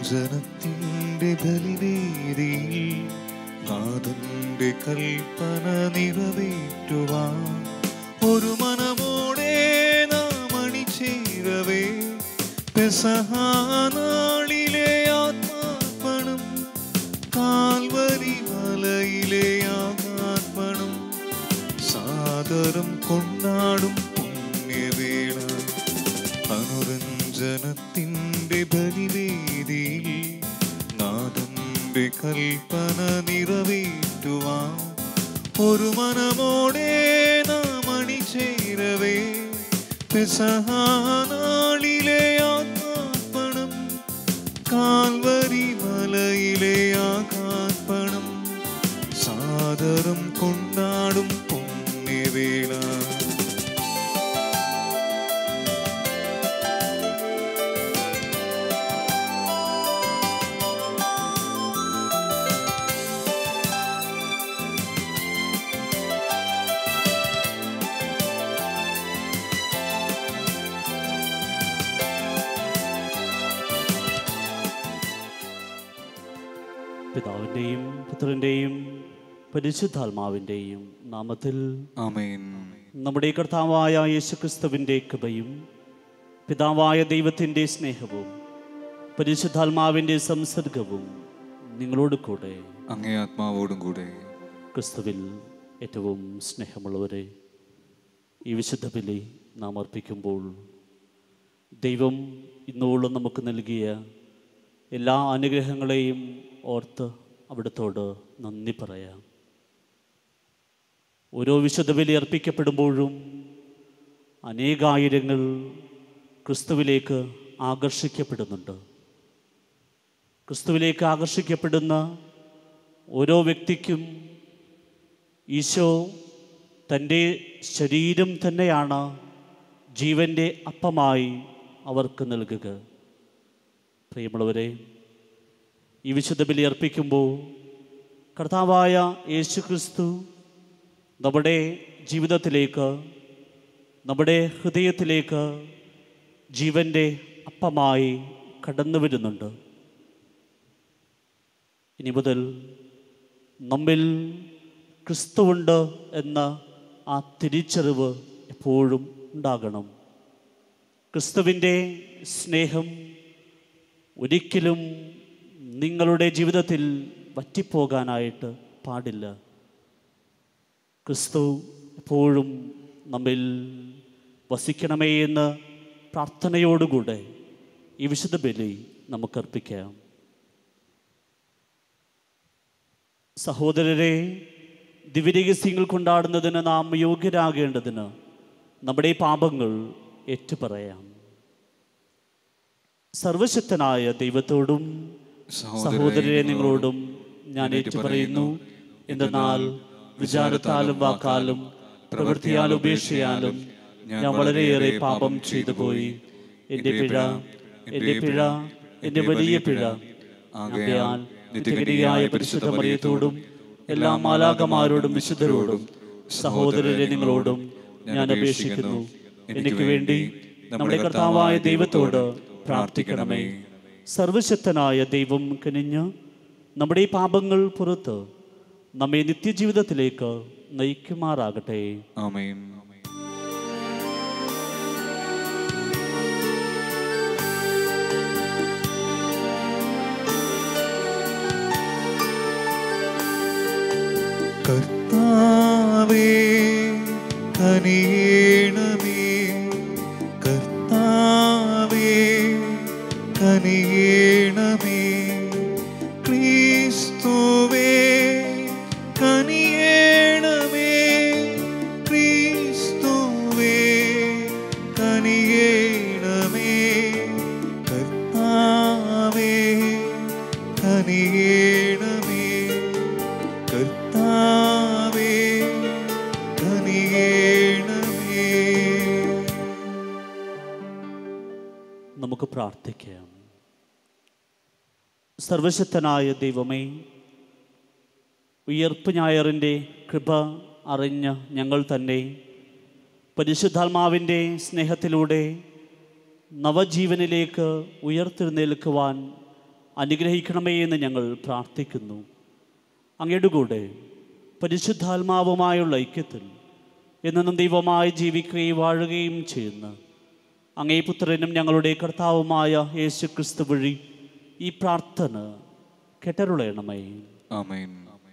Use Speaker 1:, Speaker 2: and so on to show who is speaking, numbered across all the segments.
Speaker 1: അനുരഞ്ജനത്തിൻ്റെ ബലിവേദിയിൽ നാഥന്റെ കൽപ്പന നിറവേറ്റുവാൻ ഒരു മനമോടെ നാം അണിചേരവേ പെസഹാനാളിലെ ആത്മാർപ്പണം കാൽവരി മലയിലെ ആത്മാർപ്പണം സാദരം കൊണ്ടാടും പുണ്യവേള അനുരഞ്ജനത്തിൻ്റെ ബലിവേദിയിൽ നാഥന്റെ കൽപ്പന നിറവേറ്റുവാൻ ഒരു മനമോടെ നാം അണിചേരവേ പെസഹാനാളിലെ ആത്മാർപ്പണം കാൽവരി മലയിലെ ആകാർപ്പണം സാദരം കൊണ്ടാടും പുണ്യവേള
Speaker 2: പിതാവിൻ്റെയും പുത്രൻ്റെയും പരിശുദ്ധാത്മാവിൻ്റെയും നാമത്തിൽ
Speaker 1: ആമേൻ
Speaker 2: നമ്മുടെ കർത്താവായ യേശുക്രിസ്തുവിൻ്റെ കൃപയും പിതാവായ ദൈവത്തിൻ്റെ സ്നേഹവും പരിശുദ്ധാത്മാവിൻ്റെ സംസർഗവും നിങ്ങളോട് കൂടെ
Speaker 1: അങ്ങേ ആത്മാവോടും കൂടെ
Speaker 2: ക്രിസ്തുവിൽ ഏറ്റവും സ്നേഹമുള്ളവരെ ഈ വിശുദ്ധ ബലി നാം അർപ്പിക്കുമ്പോൾ ദൈവം ഇന്നോളം നമുക്ക് നൽകിയ എല്ലാ അനുഗ്രഹങ്ങളെയും ഓർത്ത് അവിടത്തോട് നന്ദി പറയാം ഓരോ വിശുദ്ധ ബലി അർപ്പിക്കപ്പെടുമ്പോഴും അനേകായിരങ്ങൾ ക്രിസ്തുവിലേക്ക് ആകർഷിക്കപ്പെടുന്നുണ്ട് ക്രിസ്തുവിലേക്ക് ആകർഷിക്കപ്പെടുന്ന ഓരോ വ്യക്തിക്കും ഈശോ തൻ്റെ ശരീരം തന്നെയാണ് ജീവൻ്റെ അപ്പമായി അവർക്ക് നൽകുക പ്രിയമുള്ളവരെ ഈ വിശുദ്ധ ബലി അർപ്പിക്കുമ്പോൾ കർത്താവായ യേശു ക്രിസ്തു നമ്മുടെ ജീവിതത്തിലേക്ക് നമ്മുടെ ഹൃദയത്തിലേക്ക് ജീവൻ്റെ അപ്പമായി കടന്നു വരുന്നുണ്ട് ഇനി മുതൽ നമ്മിൽ ക്രിസ്തുവുണ്ട് എന്ന ആ തിരിച്ചറിവ് എപ്പോഴും ഉണ്ടാകണം ക്രിസ്തുവിൻ്റെ സ്നേഹം ഒരിക്കലും നിങ്ങളുടെ ജീവിതത്തിൽ വറ്റിപ്പോകാനായിട്ട് പാടില്ല ക്രിസ്തു എപ്പോഴും നമ്മിൽ വസിക്കണമേ എന്ന് പ്രാർത്ഥനയോടുകൂടെ ഈ വിശുദ്ധ ബലി നമുക്കർപ്പിക്കാം സഹോദരരെ ദിവ്യരഹസ്യങ്ങൾ കൊണ്ടാടുന്നതിന് നാം യോഗ്യരാകേണ്ടതിന് നമ്മുടെ ഈ പാപങ്ങൾ ഏറ്റുപറയാം സർവശക്തനായ ദൈവത്തോടും സഹോദരരെ നിങ്ങളോടും ഞാൻ ഏറ്റുപറയുന്നു എന്തെന്നാൽ വിചാരത്താലും വാക്കാലും പ്രവൃത്തിയാലും ഉപേക്ഷയാലും ഞാൻ വളരെയേറെ പാപം ചെയ്തു പോയി എൻ്റെ പിഴ എൻ്റെ പിഴ എൻ്റെ വലിയ പിഴ ആകയാൽ നിത്യഗതിയായ പരിശുദ്ധ മറിയത്തോടും എല്ലാ മാലാകമാരോടും വിശുദ്ധരോടും സഹോദരരെ നിങ്ങളോടും ഞാൻ അപേക്ഷിക്കുന്നു എനിക്ക് വേണ്ടി നമ്മുടെ കർത്താവായ ദൈവത്തോട് പ്രാർത്ഥിക്കണമേ സർവശക്തനായ ദൈവം കനിഞ്ഞ് നമ്മുടെ ഈ പാപങ്ങൾ പുറത്ത് നമ്മെ നിത്യജീവിതത്തിലേക്ക് നയിക്കുമാറാകട്ടെ
Speaker 1: ആമേൻ കർത്താവേ കനിയേണമേ കർത്താവേ കനിയേണമേ ക്രിസ്തുവേ കനിയേണമേ ക്രിസ്തുവേ കനിയേണമേ കർത്താവേ കനിയേണമേ കർത്താവേ കനിയേണമേ
Speaker 2: നമുക്ക് പ്രാർത്ഥിക്കാം സർവശക്തനായ ദൈവമേ ഉയർപ്പ് ഞായറിൻ്റെ കൃപ അറിഞ്ഞ ഞങ്ങൾ തന്നെ പരിശുദ്ധാത്മാവിൻ്റെ സ്നേഹത്തിലൂടെ നവജീവനിലേക്ക് ഉയർത്തെഴുന്നേൽക്കുവാൻ അനുഗ്രഹിക്കണമേ എന്ന് ഞങ്ങൾ പ്രാർത്ഥിക്കുന്നു അങ്ങയുടെ കൂടെ പരിശുദ്ധാത്മാവുമായുള്ള ഐക്യത്തിൽ എന്നും ദൈവമായി ജീവിക്കുകയും വാഴുകയും ചെയ്യുന്ന അങ്ങേ പുത്രനും ഞങ്ങളുടെ കർത്താവുമായ യേശു ക്രിസ്തു വഴി ഈ പ്രാർത്ഥന കെട്ടരുളയണമേ
Speaker 1: ആമേൻ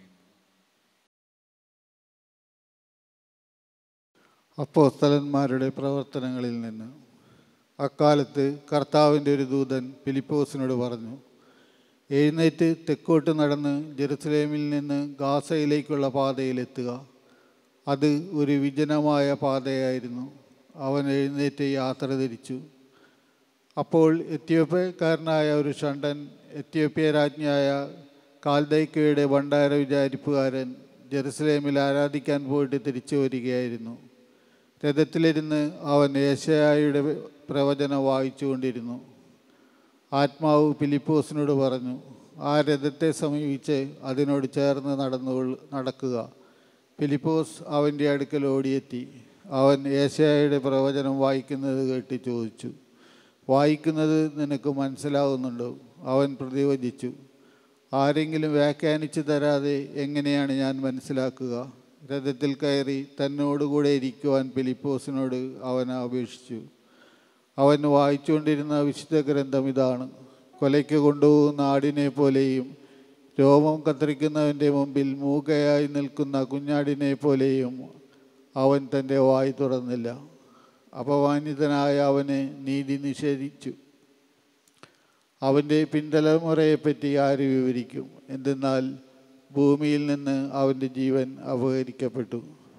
Speaker 3: അപ്പോസ്തലന്മാരുടെ പ്രവർത്തനങ്ങളിൽ നിന്ന് അക്കാലത്ത് കർത്താവിൻ്റെ ഒരു ദൂതൻ ഫിലിപ്പോസിനോട് പറഞ്ഞു എഴുന്നേറ്റ് തെക്കോട്ട് നടന്ന് ജെറുസലേമിൽ നിന്ന് ഗാസയിലേക്കുള്ള പാതയിലെത്തുക അത് ഒരു വിജനമായ പാതയായിരുന്നു അവൻ എഴുന്നേറ്റ് യാത്ര തിരിച്ചു അപ്പോൾ എത്യോപ്യക്കാരനായ ഒരു ഷണ്ടൻ എത്യോപ്യ രാജ്ഞിയായ കാൽദൈക്കയുടെ ഭണ്ഡാര വിചാരിപ്പുകാരൻ ജെറുസലേമിൽ ആരാധിക്കാൻ പോയിട്ട് തിരിച്ചു വരികയായിരുന്നു രഥത്തിലിരുന്ന് അവൻ ഏശയായുടെ പ്രവചനം വായിച്ചുകൊണ്ടിരുന്നു ആത്മാവ് ഫിലിപ്പോസിനോട് പറഞ്ഞു ആ രഥത്തെ സമീപിച്ച് അതിനോട് ചേർന്ന് നടന്നു നടക്കുക ഫിലിപ്പോസ് അവൻ്റെ അടുക്കൽ ഓടിയെത്തി അവൻ ഏശയായുടെ പ്രവചനം വായിക്കുന്നത് കേട്ട് ചോദിച്ചു വായിക്കുന്നത് നിനക്ക് മനസ്സിലാവുന്നുണ്ടോ അവൻ പ്രതിവചിച്ചു ആരെങ്കിലും വ്യാഖ്യാനിച്ചു തരാതെ എങ്ങനെയാണ് ഞാൻ മനസ്സിലാക്കുക രഥത്തിൽ കയറി തന്നോടുകൂടെ ഇരിക്കുവാൻ ഫിലിപ്പോസിനോട് അവൻ അപേക്ഷിച്ചു അവൻ വായിച്ചുകൊണ്ടിരുന്ന വിശുദ്ധ ഗ്രന്ഥം ഇതാണ് കൊലയ്ക്ക് കൊണ്ടുപോകുന്ന ആടിനെ പോലെയും രോമം കത്തിരിക്കുന്നവൻ്റെ മുമ്പിൽ മൂകയായി നിൽക്കുന്ന കുഞ്ഞാടിനെ പോലെയും അവൻ തൻ്റെ വായി തുറന്നില്ല അപമാനിതനായ അവനെ നീതി നിഷേധിച്ചു അവൻ്റെ പിന്തലമുറയെപ്പറ്റി ആര് വിവരിക്കും എന്തെന്നാൽ ഭൂമിയിൽ നിന്ന് അവൻ്റെ ജീവൻ അപഹരിക്കപ്പെട്ടു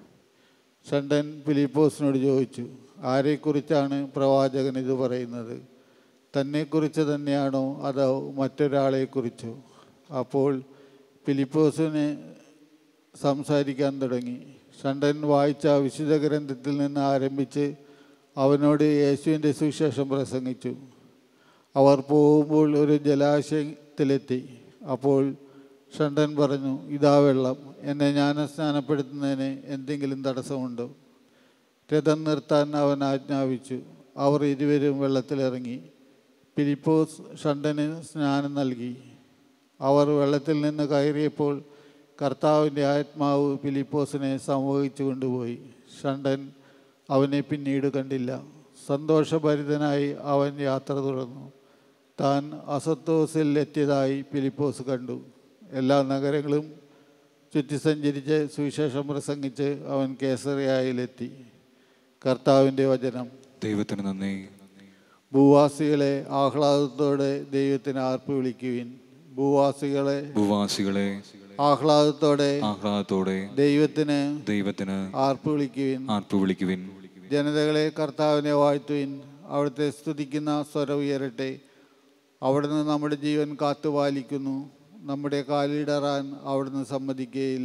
Speaker 3: ഷണ്ടൻ ഫിലിപ്പോസിനോട് ചോദിച്ചു ആരെക്കുറിച്ചാണ് പ്രവാചകൻ ഇത് പറയുന്നത് തന്നെക്കുറിച്ച് തന്നെയാണോ അതോ മറ്റൊരാളെക്കുറിച്ചോ അപ്പോൾ ഫിലിപ്പോസിന് സംസാരിക്കാൻ തുടങ്ങി ഷണ്ടൻ വായിച്ച വിശുദ്ധ ഗ്രന്ഥത്തിൽ നിന്ന് ആരംഭിച്ച് അവനോട് യേശുവിൻ്റെ സുവിശേഷം പ്രസംഗിച്ചു അവർ പോകുമ്പോൾ ഒരു ജലാശയത്തിലെത്തി അപ്പോൾ ഷണ്ടൻ പറഞ്ഞു ഇതാ വെള്ളം എന്നെ ജ്ഞാനസ്നാനപ്പെടുത്തുന്നതിന് എന്തെങ്കിലും തടസ്സമുണ്ടോ രഥം നിർത്താൻ അവൻ ആജ്ഞാപിച്ചു അവർ ഇരുവരും വെള്ളത്തിലിറങ്ങി ഫിലിപ്പോസ് ഷണ്ടന് സ്നാനം നൽകി അവർ വെള്ളത്തിൽ നിന്ന് കയറിയപ്പോൾ കർത്താവിൻ്റെ ആത്മാവ് ഫിലിപ്പോസിനെ സംവഹിച്ചു കൊണ്ടുപോയി ഷണ്ടൻ അവനെ പിന്നീട് കണ്ടില്ല സന്തോഷഭരിതനായി അവൻ യാത്ര തുടർന്നു താൻ അസത്തോസിൽ എത്തിയതായി ഫിലിപ്പോസ് കണ്ടു എല്ലാ നഗരങ്ങളും ചുറ്റി സഞ്ചരിച്ച് സുവിശേഷം പ്രസംഗിച്ച് അവൻ കേസറിയായിലെത്തി കർത്താവിൻ്റെ വചനം
Speaker 1: ദൈവത്തിന് നന്ദി
Speaker 3: ഭൂവാസികളെ ആഹ്ലാദത്തോടെ ദൈവത്തിന് ആർപ്പ് വിളിക്കുവിൻ ഭൂവാസികളെ
Speaker 1: ഭൂവാസികളെ
Speaker 3: ആഹ്ലാദത്തോടെ
Speaker 1: ആഹ്ലാദത്തോടെ
Speaker 3: ദൈവത്തിന്
Speaker 1: ദൈവത്തിന്
Speaker 3: ആർപ്പ് വിളിക്കുവിൻ
Speaker 1: ആർപ്പ് വിളിക്കുവിൻ
Speaker 3: ജനതകളെ കർത്താവിനെ വാഴ്ത്തുവിൻ അവിടുത്തെ സ്തുതിക്കുന്ന സ്വരം ഉയരട്ടെ അവിടുന്ന് നമ്മുടെ ജീവൻ കാത്തുപാലിക്കുന്നു നമ്മുടെ കാലിടറാൻ അവിടുന്ന് സമ്മതിക്കുകയില്ല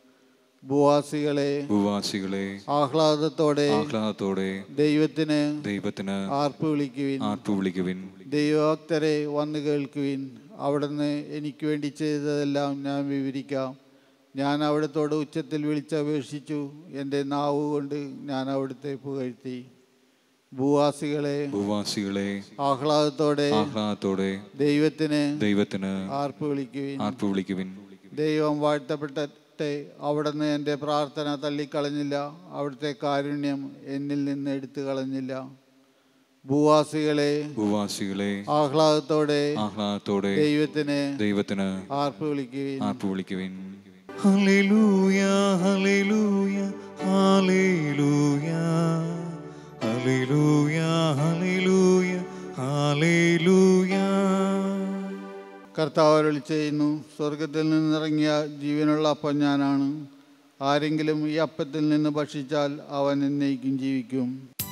Speaker 3: ഭൂവാസികളെ
Speaker 1: ഭൂവാസികളെ
Speaker 3: ആഹ്ലാദത്തോടെ
Speaker 1: ആഹ്ലാദത്തോടെ
Speaker 3: ദൈവത്തിന്
Speaker 1: ദൈവത്തിന്
Speaker 3: ആർപ്പ് വിളിക്കുവിൻ
Speaker 1: ആർപ്പ് വിളിക്കുവിൻ
Speaker 3: ദൈവഭക്തരെ വന്നു കേൾക്കുവിൻ അവിടുന്ന് എനിക്ക് വേണ്ടി ചെയ്തതെല്ലാം ഞാൻ വിവരിക്കാം ഞാൻ അവിടുത്തോട് ഉച്ചത്തിൽ വിളിച്ചപേക്ഷിച്ചു എൻ്റെ നാവ് കൊണ്ട് ഞാൻ അവിടുത്തെ പുകഴ്ത്തി ഭൂവാസികളെ
Speaker 1: ഭൂവാസികളെ
Speaker 3: ആഹ്ലാദത്തോടെ
Speaker 1: ആഹ്ലാദത്തോടെ
Speaker 3: ദൈവത്തിന്
Speaker 1: ദൈവത്തിന്
Speaker 3: ആർപ്പ് വിളിക്കുവിൻ
Speaker 1: ആർപ്പ് വിളിക്കുവിൻ
Speaker 3: ദൈവം വാഴ്ത്തപ്പെട്ടെ അവിടുന്ന് എൻ്റെ പ്രാർത്ഥന തള്ളിക്കളഞ്ഞില്ല അവിടുത്തെ കാരുണ്യം എന്നിൽ നിന്ന് എടുത്തു കളഞ്ഞില്ല ഭൂവാസികളെ
Speaker 1: ഭൂവാസികളെ
Speaker 3: ആഹ്ലാദത്തോടെ
Speaker 1: ആഹ്ലാദത്തോടെ
Speaker 3: ദൈവത്തിന്
Speaker 1: ദൈവത്തിന്
Speaker 3: ആർപ്പ് വിളിക്കുവിൻ
Speaker 1: ആർപ്പ് വിളിക്കുവിൻ
Speaker 4: ഹല്ലേലൂയ ഹല്ലേലൂയ ഹല്ലേലൂയ ഹല്ലേലൂയ ഹല്ലേലൂയ ഹല്ലേലൂയ
Speaker 3: കർത്താവ് അരുളി ചെയ്യുന്നു സ്വർഗത്തിൽ നിന്നിറങ്ങിയ ജീവനുള്ള അപ്പം ഞാനാണ് ആരെങ്കിലും ഈ അപ്പത്തിൽ നിന്ന് ഭക്ഷിച്ചാൽ അവൻ എന്നേക്കും ജീവിക്കും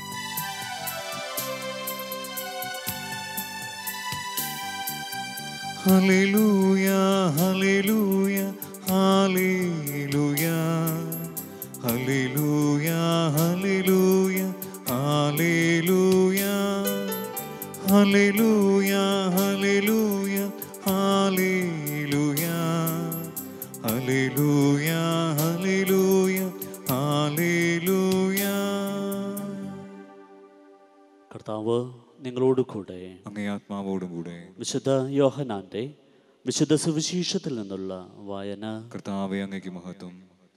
Speaker 4: ഹല്ലേലൂയ ഹല്ലേലൂയ ഹല്ലേലൂയ ഹല്ലേലൂയ ഹല്ലേലൂയ ഹല്ലേലൂയ ഹല്ലേലൂയ ഹല്ലേലൂയ ഹല്ലേലൂയ ഹല്ലേലൂയ ഹല്ലേലൂയ ഹല്ലേലൂയ
Speaker 2: കർത്താവ് നിങ്ങളോട് കൂടെ
Speaker 1: അങ്ങേ ആത്മാവോടും കൂടെ
Speaker 2: വിശുദ്ധ യോഹനാൻ്റെ വിശുദ്ധ സുവിശേഷത്തിൽ നിന്നുള്ള വായന
Speaker 1: കർത്താവെ അങ്ങേക്ക് മഹത്വം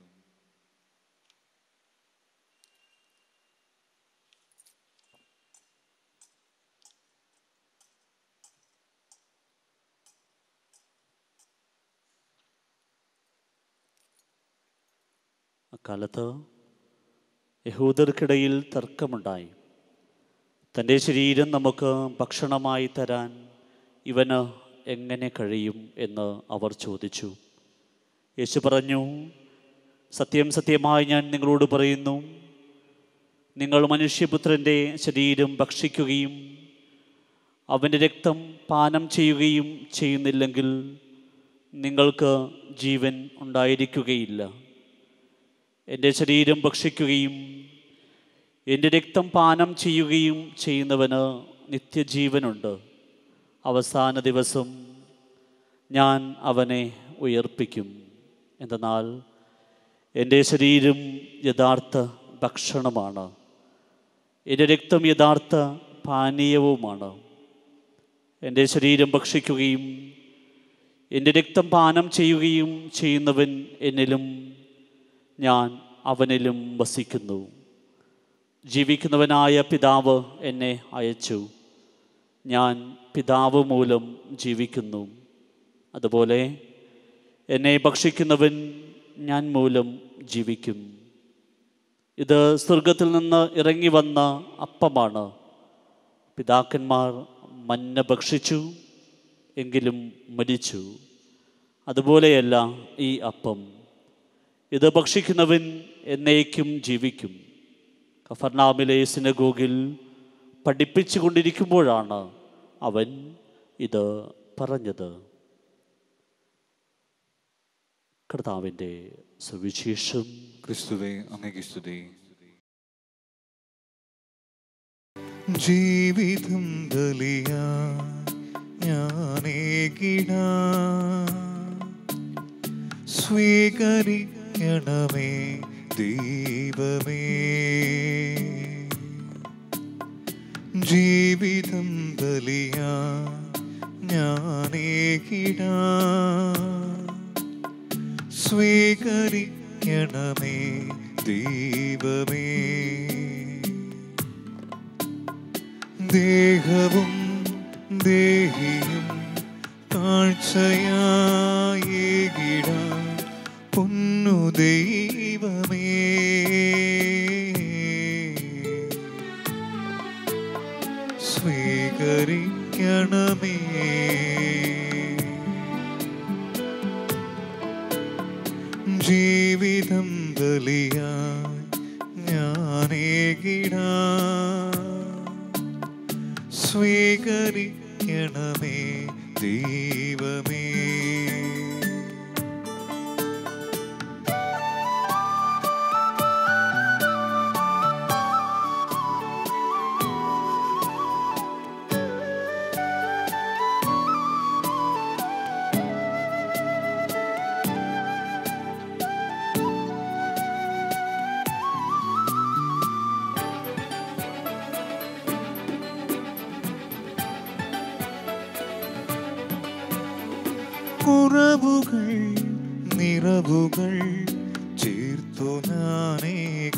Speaker 2: അക്കാലത്ത് യഹൂദർക്കിടയിൽ തർക്കമുണ്ടായി തൻ്റെ ശരീരം നമുക്ക് ഭക്ഷണമായി തരാൻ ഇവന് എങ്ങനെ കഴിയും എന്ന് അവർ ചോദിച്ചു യേശു പറഞ്ഞു സത്യം സത്യമായി ഞാൻ നിങ്ങളോട് പറയുന്നു നിങ്ങൾ മനുഷ്യപുത്രൻ്റെ ശരീരം ഭക്ഷിക്കുകയും അവൻ്റെ രക്തം പാനം ചെയ്യുകയും ചെയ്യുന്നില്ലെങ്കിൽ നിങ്ങൾക്ക് ജീവൻ ഉണ്ടായിരിക്കുകയില്ല എൻ്റെ ശരീരം ഭക്ഷിക്കുകയും എൻ്റെ രക്തം പാനം ചെയ്യുകയും ചെയ്യുന്നവന് നിത്യജീവനുണ്ട് അവസാന ദിവസം ഞാൻ അവനെ ഉയർപ്പിക്കും എന്തെന്നാൽ എൻ്റെ ശരീരം യഥാർത്ഥ ഭക്ഷണമാണ് എൻ്റെ രക്തം യഥാർത്ഥ പാനീയവുമാണ് എൻ്റെ ശരീരം ഭക്ഷിക്കുകയും എൻ്റെ രക്തം പാനം ചെയ്യുകയും ചെയ്യുന്നവൻ എന്നിലും ഞാൻ അവനിലും വസിക്കുന്നു ജീവിക്കുന്നവനായ പിതാവ് എന്നെ അയച്ചു ഞാൻ പിതാവ് മൂലം ജീവിക്കുന്നു അതുപോലെ എന്നെ ഭക്ഷിക്കുന്നവൻ ഞാൻ മൂലം ജീവിക്കും ഇത് സ്വർഗത്തിൽ നിന്ന് ഇറങ്ങി വന്ന അപ്പമാണ് പിതാക്കന്മാർ മഞ്ഞ ഭക്ഷിച്ചു എങ്കിലും മരിച്ചു അതുപോലെയല്ല ഈ അപ്പം ഇത് ഭക്ഷിക്കുന്നവൻ എന്നേക്കും ജീവിക്കും കഫർനാമിലെ സിനഗോഗിൽ പഠിപ്പിച്ചു കൊണ്ടിരിക്കുമ്പോഴാണ് അവൻ ഇത് പറഞ്ഞത് കർത്താവിൻ്റെ സുവിശേഷം
Speaker 1: ക്രിസ്തുവെ അങ്ങേക്ക് സ്തുതി
Speaker 4: ജീവിതം ബലിയാ ഞാനേകിട സ്വീകരിക്കണമേ ദൈവമേ ജീവിതം ബലിയാ ഞാനേകിട സ്വീകരിക്കണമേ ദൈവമേ ദേഹവും ദേഹിയും കാഴ്ചയായിടാൻ പൊന്നു ദൈവമേ സ്വീകരിക്കണമേ ജീവിതം ബലിയായി ഞാനേകിടാ സ്വീകരിക്കണമേ ദൈവമേ കുറവുകൾ നിറവുകൾ ചേർത്തു ഞാനേക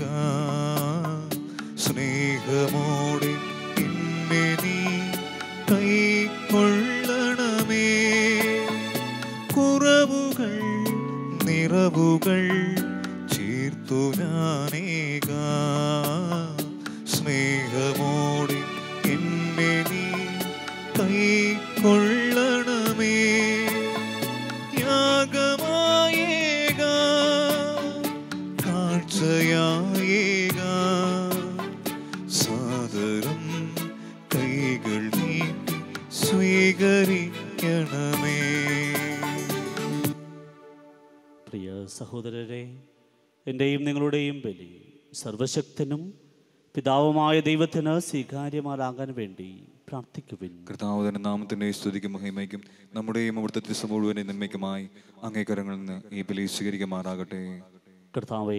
Speaker 4: സ്നേഹമോടെ എന്നെ നീ കൈക്കൊള്ളണമേ കുറവുകൾ നിറവുകൾ ചേർത്തു ഞാനേക സ്നേഹമോടെ എന്നെ നീ കൈക്കൊള്ളണമേ യാഗമായേക കാഴ്ചയായേക സാദരം കൈകൾ നീട്ടി സ്വീകരിക്കണമേ
Speaker 2: പ്രിയ സഹോദരരെ എൻ്റെയും നിങ്ങളുടെയും ബലി സർവശക്തനും പിതാവുമായ ദൈവത്തിന് സ്വീകാര്യമാരാകാൻ വേണ്ടി പ്രാർത്ഥിക്കുവിൻ
Speaker 1: കർത്താവുതന്റെ നാമത്തിന്റെ സ്തുതിക്കും മഹിമയ്ക്കും നമ്മുടെയും അവിടുത്തെ ദിവസം മുഴുവനെ നന്മയ്ക്കുമായി അങ്ങേക്കരങ്ങളിൽ നിന്ന് ഈ ബലി സ്വീകരിക്കുമാറാകട്ടെ
Speaker 2: കർത്താവെ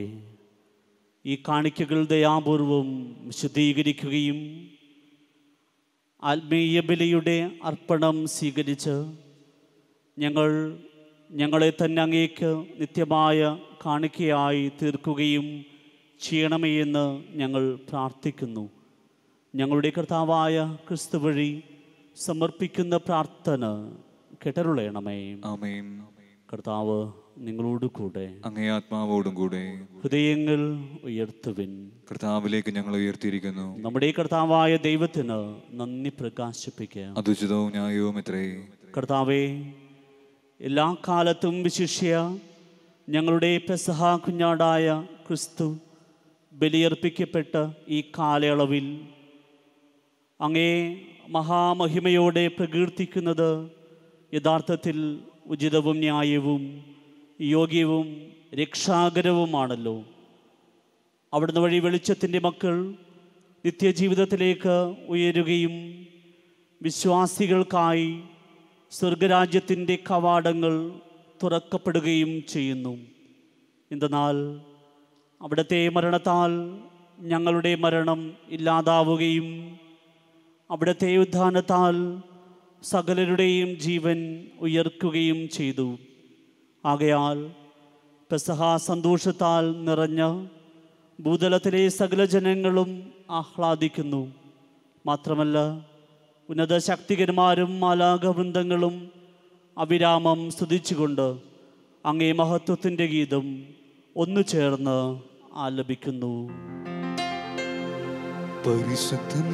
Speaker 2: ഈ കാണിക്കകൾ ദയാപൂർവം വിശദീകരിക്കുകയും ആത്മീയ ബലിയുടെ അർപ്പണം സ്വീകരിച്ച് ഞങ്ങൾ ഞങ്ങളെ തന്നെ അങ്ങേക്ക് നിത്യമായ കാണിക്കയായി തീർക്കുകയും ചെയ്യണമേ എന്ന് ഞങ്ങൾ പ്രാർത്ഥിക്കുന്നു ഞങ്ങളുടെ കർത്താവായ ക്രിസ്തു വഴി സമർപ്പിക്കുന്ന പ്രാർത്ഥന കെട്ടരുളയണമേ
Speaker 1: ആമേൻ
Speaker 2: കർത്താവ് നിങ്ങളോട് കൂടെ
Speaker 1: അങ്ങേ ആത്മാവോടും കൂടെ
Speaker 2: ഹൃദയങ്ങൾ ഉയർത്തുവിൻ
Speaker 1: കർത്താവിലേക്ക് ഞങ്ങൾ ഉയർത്തിയിരിക്കുന്നു
Speaker 2: നമ്മുടെ കർത്താവായ ദൈവത്തിന് നന്ദി പ്രകാശിപ്പിക്കാം
Speaker 1: അതുചിതവും ന്യായവും എത്രേ
Speaker 2: കർത്താവെ എല്ലാ കാലത്തും വിശിഷ്യ ഞങ്ങളുടെ പെസഹ കുഞ്ഞാടായ ക്രിസ്തു ബലിയർപ്പിക്കപ്പെട്ട ഈ കാലയളവിൽ അങ്ങേ മഹാമഹിമയോടെ പ്രകീർത്തിക്കുന്നത് യഥാർത്ഥത്തിൽ ഉചിതവും ന്യായവും യോഗ്യവും രക്ഷാകരവുമാണല്ലോ അവിടുന്ന് വഴി വെളിച്ചത്തിൻ്റെ മക്കൾ നിത്യജീവിതത്തിലേക്ക് ഉയരുകയും വിശ്വാസികൾക്കായി സ്വർഗരാജ്യത്തിൻ്റെ കവാടങ്ങൾ തുറക്കപ്പെടുകയും ചെയ്യുന്നു എന്തെന്നാൽ അവിടുത്തെ മരണത്താൽ ഞങ്ങളുടെ മരണം ഇല്ലാതാവുകയും അവിടുത്തെ ഉദ്ധാനത്താൽ സകലരുടെയും ജീവൻ ഉയർക്കുകയും ചെയ്തു ആകയാൽ പെസഹ സന്തോഷത്താൽ നിറഞ്ഞ ഭൂതലത്തിലെ സകല ജനങ്ങളും ആഹ്ലാദിക്കുന്നു മാത്രമല്ല ഉന്നത ശക്തികന്മാരും മാലാകവൃന്ദങ്ങളും അവിരാമം സ്തുതിച്ചുകൊണ്ട് അങ്ങേ മഹത്വത്തിൻ്റെ ഗീതം ഒന്നു ചേർന്ന് ആലപിക്കുന്നു
Speaker 4: പരിശുദ്ധൻ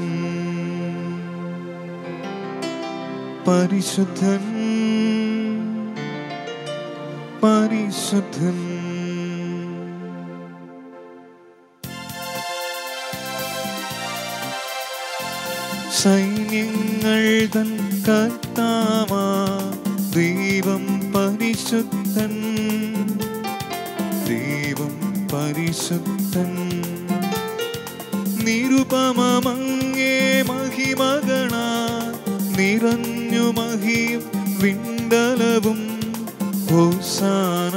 Speaker 4: പരിശുദ്ധൻ പരിശുദ്ധൻ സൈന്യങ്ങൾ തൻ കർത്താവാ ദൈവം പരിശുദ്ധൻ ദൈവം പരിശുദ്ധൻ നിരുപമങ്ങേ മഹിമഗണ നിറഞ്ഞു മഹിയും വിണ്ടലവും ഹോസാന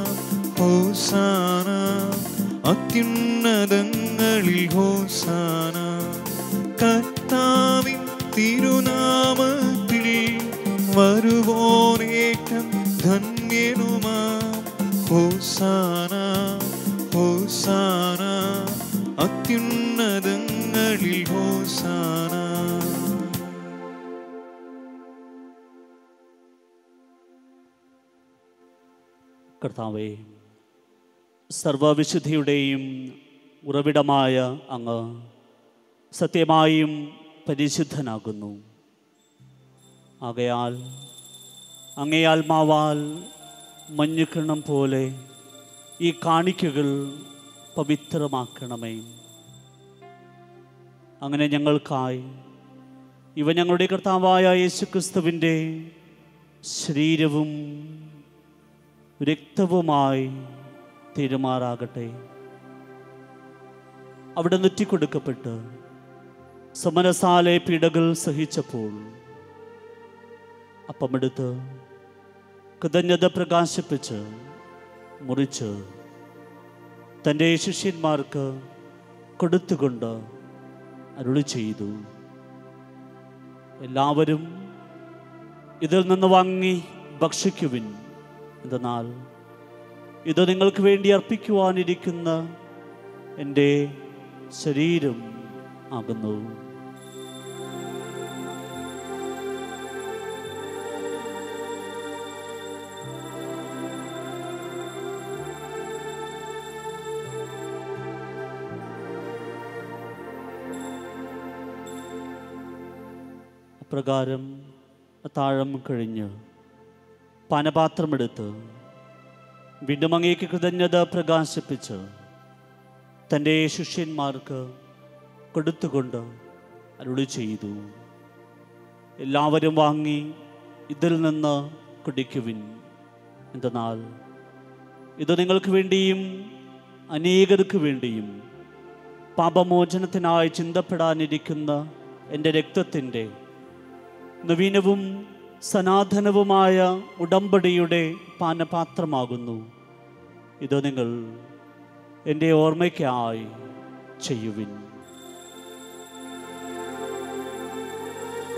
Speaker 4: ഹോസാന അത്യുന്നതങ്ങളിൽ ഹോസാന കർത്താവിൻ തിരുനാമത്തിൽ വരുവോനേറ്റം ധന്യനുമാ ഹോസാന ഹോസാന അത്യുന്നതങ്ങളിൽ ഹോസാന
Speaker 2: കർത്താവേ സർവവിശുദ്ധിയുടെയും ഉറവിടമായ അങ്ങ് സത്യമായും പരിശുദ്ധനാകുന്നു ആകയാൽ അങ്ങേ ആത്മാവാൽ മഞ്ഞുകിണം പോലെ ഈ കാണിക്കകൾ പവിത്രമാക്കണമേ അങ്ങനെ ഞങ്ങൾക്കായി ഇവ ഞങ്ങളുടെ കർത്താവായ യേശുക്രിസ്തുവിൻ്റെ ശരീരവും രക്തവുമായി തീരുമാറാകട്ടെ അവിടെ നെറ്റിക്കൊടുക്കപ്പെട്ട് സമരസാലെ പീഡകൾ സഹിച്ചപ്പോൾ അപ്പമെടുത്ത് കൃതജ്ഞത പ്രകാശിപ്പിച്ച് മുറിച്ച് തൻ്റെ ശിഷ്യന്മാർക്ക് കൊടുത്തുകൊണ്ട് അരുളി ചെയ്തു എല്ലാവരും ഇതിൽ നിന്ന് വാങ്ങി ഭക്ഷിക്കുവിൻ എന്തെന്നാൽ ഇത് നിങ്ങൾക്ക് വേണ്ടി അർപ്പിക്കുവാനിരിക്കുന്ന എൻ്റെ ശരീരം ആകുന്നു അപ്രകാരം താഴം കഴിഞ്ഞ് പാനപാത്രമെടുത്ത് വീണ്ടും അങ്ങേക്ക് കൃതജ്ഞത പ്രകാശിപ്പിച്ച് തൻ്റെ ശിഷ്യന്മാർക്ക് കൊടുത്തുകൊണ്ട് അരുളി ചെയ്തു എല്ലാവരും വാങ്ങി ഇതിൽ നിന്ന് കുടിക്കുവിൻ എന്തെന്നാൽ ഇത് നിങ്ങൾക്ക് വേണ്ടിയും അനേകർക്ക് വേണ്ടിയും പാപമോചനത്തിനായി ചിന്തപ്പെടാനിരിക്കുന്ന എൻ്റെ രക്തത്തിൻ്റെ നവീനവും സനാതനവുമായ ഉടമ്പടിയുടെ പാനപാത്രമാകുന്നു ഇത് നിങ്ങൾ എൻ്റെ ഓർമ്മയ്ക്കായി ചെയ്യുവിൻ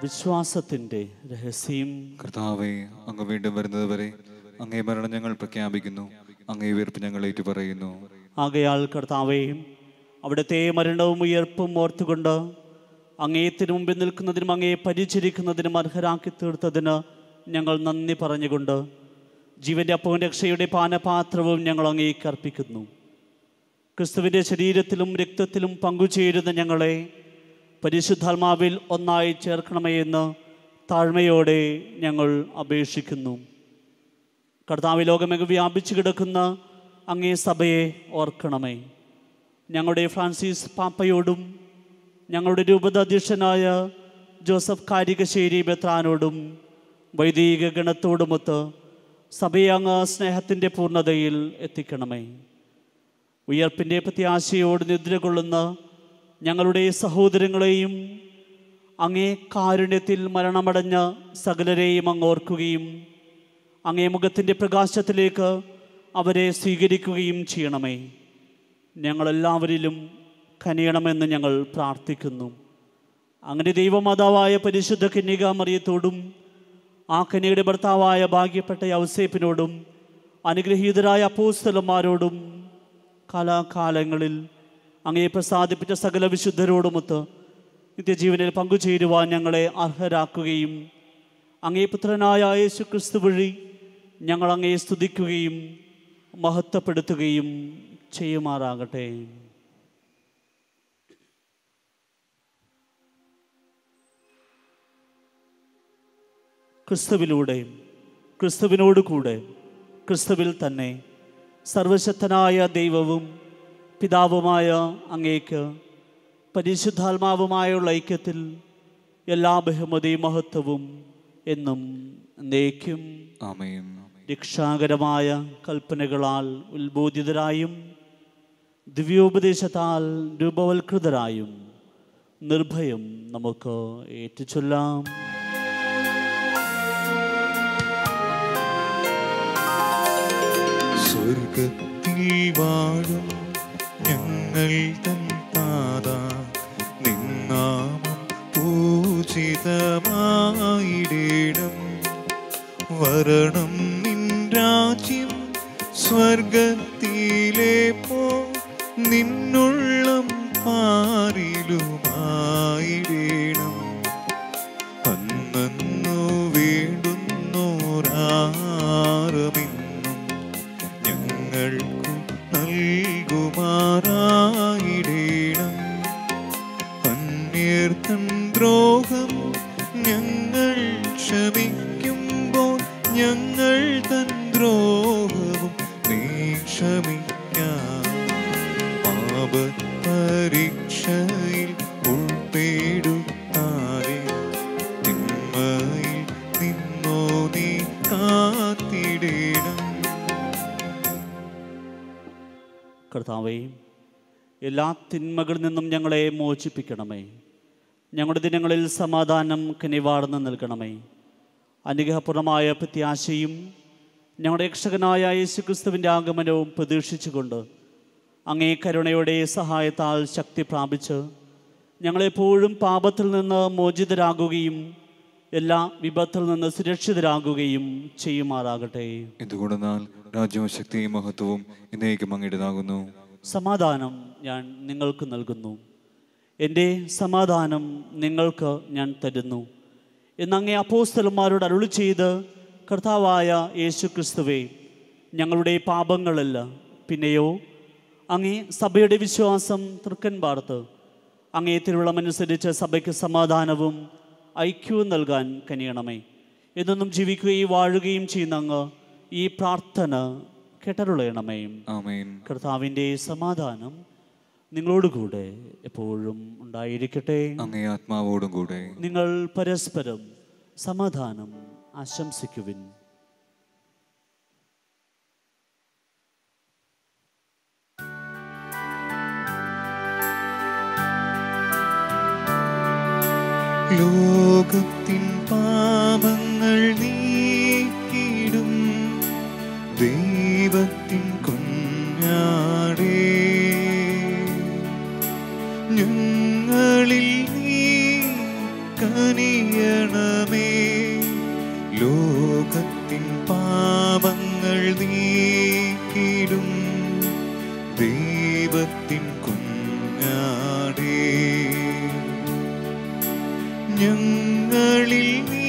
Speaker 2: വിശ്വാസത്തിൻ്റെ രഹസ്യം
Speaker 1: കർത്താവെ അങ്ങ് വീണ്ടും വരുന്നത് വരെ അങ്ങേ മരണം ഞങ്ങൾ പ്രഖ്യാപിക്കുന്നു അങ്ങേ ഉയർപ്പ് ഞങ്ങൾ ഏറ്റുപറയുന്നു
Speaker 2: ആകയാൽ കർത്താവേയും അവിടുത്തെ മരണവും ഉയർപ്പും ഓർത്തുകൊണ്ട് അങ്ങേത്തിന് മുമ്പിൽ നിൽക്കുന്നതിനും അങ്ങയെ പരിചരിക്കുന്നതിനും അർഹരാക്കി തീർത്തതിന് ഞങ്ങൾ നന്ദി പറഞ്ഞുകൊണ്ട് ജീവന്റെ അപ്പവും രക്ഷയുടെ പാനപാത്രവും ഞങ്ങൾ അങ്ങേക്ക് അർപ്പിക്കുന്നു ക്രിസ്തുവിൻ്റെ ശരീരത്തിലും രക്തത്തിലും പങ്കുചേരുന്ന ഞങ്ങളെ പരിശുദ്ധാത്മാവിൽ ഒന്നായി ചേർക്കണമേ എന്ന് താഴ്മയോടെ ഞങ്ങൾ അപേക്ഷിക്കുന്നു കർത്താവ് ലോകമെങ്ങ് വ്യാപിച്ചു കിടക്കുന്ന അങ്ങേ സഭയെ ഓർക്കണമേ ഞങ്ങളുടെ ഫ്രാൻസിസ് പാപ്പയോടും ഞങ്ങളുടെ രൂപത അധ്യക്ഷനായ ജോസഫ് കാരികശ്ശേരി ബെത്രാനോടും വൈദിക ഗണത്തോടുമൊത്ത് സഭയെ അങ്ങ് സ്നേഹത്തിൻ്റെ പൂർണ്ണതയിൽ എത്തിക്കണമേ ഉയർപ്പിൻ്റെ പ്രത്യാശയോട് നിദ്ര കൊള്ളുന്ന ഞങ്ങളുടെ സഹോദരങ്ങളെയും അങ്ങേ കാരുണ്യത്തിൽ മരണമടഞ്ഞ സകലരെയും അങ്ങ് ഓർക്കുകയും അങ്ങേ മുഖത്തിൻ്റെ പ്രകാശത്തിലേക്ക് അവരെ സ്വീകരിക്കുകയും ചെയ്യണമേ ഞങ്ങളെല്ലാവരിലും കനിയണമെന്ന് ഞങ്ങൾ പ്രാർത്ഥിക്കുന്നു അങ്ങനെ ദൈവമാതാവായ പരിശുദ്ധ കന്യക മറിയത്തോടും ആ കന്യയുടെ ഭർത്താവായ ഭാഗ്യപ്പെട്ട യൗസേപ്പിനോടും അനുഗ്രഹീതരായ അപ്പോസ്തലന്മാരോടും കാലാകാലങ്ങളിൽ അങ്ങയെ പ്രസാദിപ്പിച്ച സകല വിശുദ്ധരോടുമൊത്ത് നിത്യജീവനിൽ പങ്കുചേരുവാൻ ഞങ്ങളെ അർഹരാക്കുകയും അങ്ങേ പുത്രനായ യേശു ക്രിസ്തു വഴി ഞങ്ങൾ അങ്ങയെ സ്തുതിക്കുകയും മഹത്വപ്പെടുത്തുകയും ചെയ്യുമാറാകട്ടെ ക്രിസ്തുവിലൂടെ ക്രിസ്തുവിനോട് കൂടെ ക്രിസ്തുവിൽ തന്നെ സർവശക്തനായ ദൈവവും പിതാവുമായ അങ്ങേക്ക് പരിശുദ്ധാത്മാവുമായുള്ള ഐക്യത്തിൽ എല്ലാ ബഹുമതിയും മഹത്വവും എന്നും എന്നേക്കും
Speaker 1: ആമേൻ
Speaker 2: രക്ഷാകരമായ കൽപ്പനകളാൽ ഉത്ബോധിതരായും ദിവ്യോപദേശത്താൽ രൂപവൽകൃതരായും നിർഭയം നമുക്ക് ഏറ്റുചൊല്ലാം
Speaker 4: സ്വർഗത്തിൽ വാഴും ഞങ്ങൾ തൻ താത നിന്നാമം പൂജിതമായിടേണം വരണം നിൻ രാജ്യം സ്വർഗത്തിലെ പോ നിന്നുള്ളം പാരിലുമായിടേണം അന്നു വേണ്ടുന്നോരാറുമിന്നും ഞങ്ങൾക്കു നൽകുമാറായിടേണം അന്യർത്തൻ ദ്രോഹം ഞങ്ങൾ ക്ഷമിക്കുമ്പോൾ ഞങ്ങൾ തൻ ദ്രോഹവും നീ ക്ഷമിക്കാം പാപ പരീക്ഷയിൽ ഉൾപ്പെടുത്താതെ തിന്മയിൽ നിന്നോ നീ കാത്തിടേണം
Speaker 2: കർത്താവേ എല്ലാ തിന്മകളിൽ നിന്നും ഞങ്ങളെ മോചിപ്പിക്കണമേ ഞങ്ങളുടെ ദിനങ്ങളിൽ സമാധാനം കനിവാർന്ന് നൽകണമേ അനുഗ്രഹപൂർണമായ പ്രത്യാശയും ഞങ്ങളുടെ രക്ഷകനായ യേശുക്രിസ്തുവിൻ്റെ ആഗമനവും പ്രതീക്ഷിച്ചുകൊണ്ട് അങ്ങേ കരുണയുടെ സഹായത്താൽ ശക്തി പ്രാപിച്ച് ഞങ്ങളെപ്പോഴും പാപത്തിൽ നിന്ന് മോചിതരാകുകയും എല്ലാ വിപത്തിൽ നിന്ന് സുരക്ഷിതരാകുകയും ചെയ്യുമാറാകട്ടെ
Speaker 1: എന്തുകൊണ്ടെന്നാൽ രാജ്യവും ശക്തിയും മഹത്വവും എന്നേക്കും അങ്ങയുടേതാകുന്നു
Speaker 2: സമാധാനം ഞാൻ നിങ്ങൾക്ക് നൽകുന്നു എൻ്റെ സമാധാനം നിങ്ങൾക്ക് ഞാൻ തരുന്നു എന്നങ്ങേ അപ്പോസ്തലന്മാരോട് അരുളി ചെയ്ത് കർത്താവായ യേശു ക്രിസ്തുവേ ഞങ്ങളുടെ പാപങ്ങളല്ല പിന്നെയോ അങ്ങേ സഭയുടെ വിശ്വാസം തൃക്കൻ പാർത്ത് അങ്ങേ തിരുവള്ളമനുസരിച്ച് സഭയ്ക്ക് സമാധാനവും ഐക്യവും നൽകാൻ കനിയണമേ എന്നൊന്നും ജീവിക്കുകയും വാഴുകയും ചെയ്യുന്ന അങ്ങ് ഈ പ്രാർത്ഥന കേട്ടരുളയണമേ
Speaker 1: ആമേൻ
Speaker 2: കർത്താവിൻ്റെ സമാധാനം നിങ്ങളോടുകൂടെ എപ്പോഴും ഉണ്ടായിരിക്കട്ടെ
Speaker 1: അങ്ങേ ആത്മാവോടും കൂടെ
Speaker 2: നിങ്ങൾ പരസ്പരം സമാധാനം ആശംസിക്കുവിൻ
Speaker 4: ലോകത്തിൻ പാപങ്ങൾ നീക്കിടും ദൈവത്തിൻ കുഞ്ഞാടേ ഞങ്ങളിൽ നീ കനിയണമേ ലോകത്തിൻ പാപങ്ങൾ നീക്കിടും ദൈവത്തിൻ കുഞ്ഞാടേ ഞങ്ങളിൽ നീ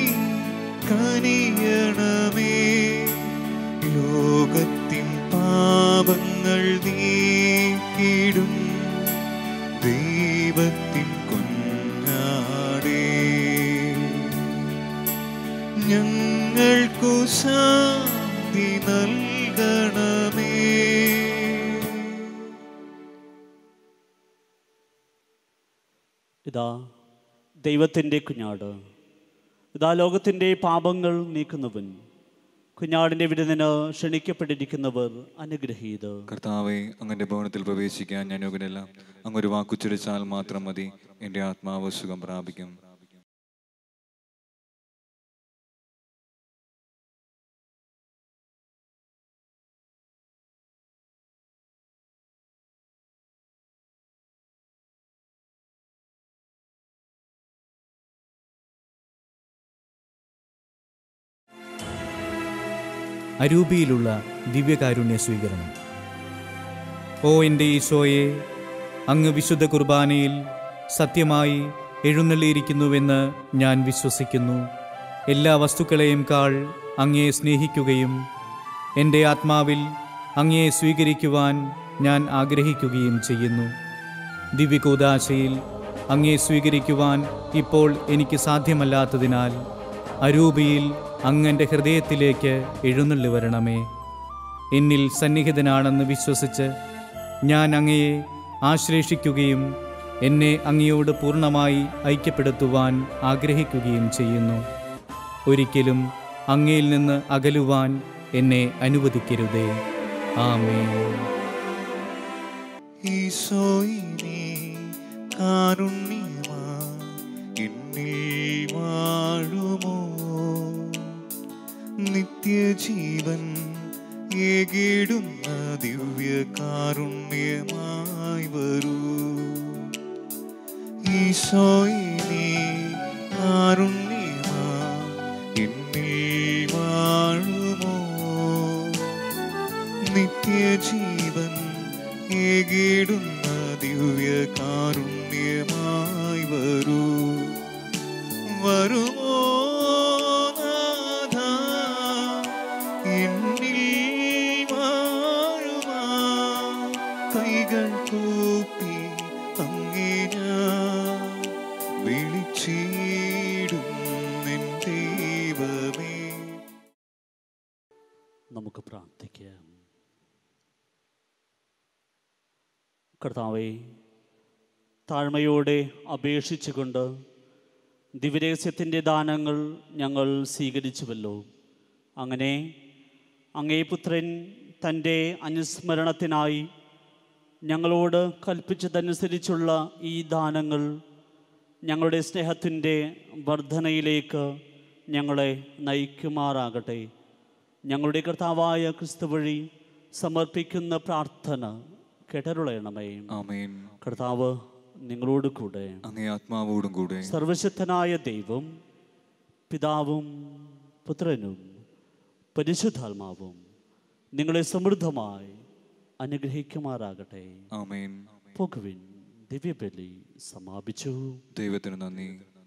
Speaker 4: കനിയണമേ ലോകത്തിൻ പാപങ്ങൾ നീക്കിടും ദൈവത്തിൻ കുഞ്ഞാടേ ഞങ്ങൾക്കു ശാന്തി നൽകണമേ
Speaker 2: ഇതാ ദൈവത്തിൻ്റെ കുഞ്ഞാട് ഇതാ ലോകത്തിൻ്റെ പാപങ്ങൾ നീക്കുന്നവൻ കുഞ്ഞാടിൻ്റെ വിരുന്നിന് ക്ഷണിക്കപ്പെട്ടിരിക്കുന്നവർ അനുഗ്രഹീത്
Speaker 1: കർത്താവെ അങ്ങന്റെ ഭവനത്തിൽ പ്രവേശിക്കാൻ ഞാൻ യോഗ്യനല്ല അങ്ങൊരു വാക്കുച്ചരിച്ചാൽ മാത്രം മതി എൻ്റെ ആത്മാവ് സുഖം പ്രാപിക്കും
Speaker 5: അരൂപിയിലുള്ള ദിവ്യകാരുണ്യ സ്വീകരണം ഓ എൻ്റെ ഈശോയെ അങ്ങ് വിശുദ്ധ കുർബാനയിൽ സത്യമായി എഴുന്നള്ളിയിരിക്കുന്നുവെന്ന് ഞാൻ വിശ്വസിക്കുന്നു എല്ലാ വസ്തുക്കളെയും കാൾ അങ്ങയെ സ്നേഹിക്കുകയും എൻ്റെ ആത്മാവിൽ അങ്ങയെ സ്വീകരിക്കുവാൻ ഞാൻ ആഗ്രഹിക്കുകയും ചെയ്യുന്നു ദിവ്യകൂദാശയിൽ അങ്ങയെ സ്വീകരിക്കുവാൻ ഇപ്പോൾ എനിക്ക് സാധ്യമല്ലാത്തതിനാൽ അരൂപിയിൽ അങ്ങൻ്റെ ഹൃദയത്തിലേക്ക് എഴുന്നള്ളി വരണമേ എന്നിൽ സന്നിഹിതനാണെന്ന് വിശ്വസിച്ച് ഞാൻ അങ്ങയെ ആശ്ലേഷിക്കുകയും എന്നെ അങ്ങയോട് പൂർണ്ണമായി ഐക്യപ്പെടുത്തുവാൻ ആഗ്രഹിക്കുകയും ചെയ്യുന്നു ഒരിക്കലും അങ്ങയിൽ നിന്ന് അകലുവാൻ എന്നെ അനുവദിക്കരുതേ ആമേൻ
Speaker 4: ഈശോയിനെ കാരുണ്യമാ എന്നിൽ വാഴുമോ നിത്യജീവൻ ഏകിടുന്ന ദിവ്യ കാരുണ്യമായി വരൂ ഈശോയിനെ കാരുണ്യമാ എന്നിൽ വാഴുമോ നിത്യജീവൻ ഏകിടുന്ന ദിവ്യ കാരുണ്യമായി വരൂ വരുമോ നാഥ എന്നിൽ വാഴുമാ കൈകൾ കൂപ്പി അങ്ങേ ഞാൻ വിളിച്ചിടും എൻ ദൈവമേ
Speaker 2: നമുക്ക് പ്രാർത്ഥിക്കാം കർത്താവെ താഴ്മയോടെ അപേക്ഷിച്ചുകൊണ്ട് ദിവ്യരഹസ്യത്തിൻ്റെ ദാനങ്ങൾ ഞങ്ങൾ സ്വീകരിച്ചുവല്ലോ അങ്ങനെ അങ്ങേ പുത്രൻ തൻ്റെ അനുസ്മരണത്തിനായി ഞങ്ങളോട് കൽപ്പിച്ചതനുസരിച്ചുള്ള ഈ ദാനങ്ങൾ ഞങ്ങളുടെ സ്നേഹത്തിൻ്റെ വർധനയിലേക്ക് ഞങ്ങളെ നയിക്കുമാറാകട്ടെ ഞങ്ങളുടെ കർത്താവായ ക്രിസ്തു വഴി സമർപ്പിക്കുന്ന പ്രാർത്ഥന കേട്ടരുളയണമേ
Speaker 1: ആമേൻ
Speaker 2: കർത്താവ് നിങ്ങളോട് കൂടെ
Speaker 1: അങ്ങേ ആത്മാവോടും കൂടെ
Speaker 2: സർവശക്തനായ ദൈവം പിതാവും പുത്രനും പരിശുദ്ധാത്മാവും നിങ്ങളെ സമൃദ്ധമായി അനുഗ്രഹിക്കുമാറാകട്ടെ
Speaker 1: ആമേൻ
Speaker 2: പോകുവിൻ ദിവ്യബലി സമാപിച്ചു
Speaker 1: ദൈവത്തിന് നന്ദി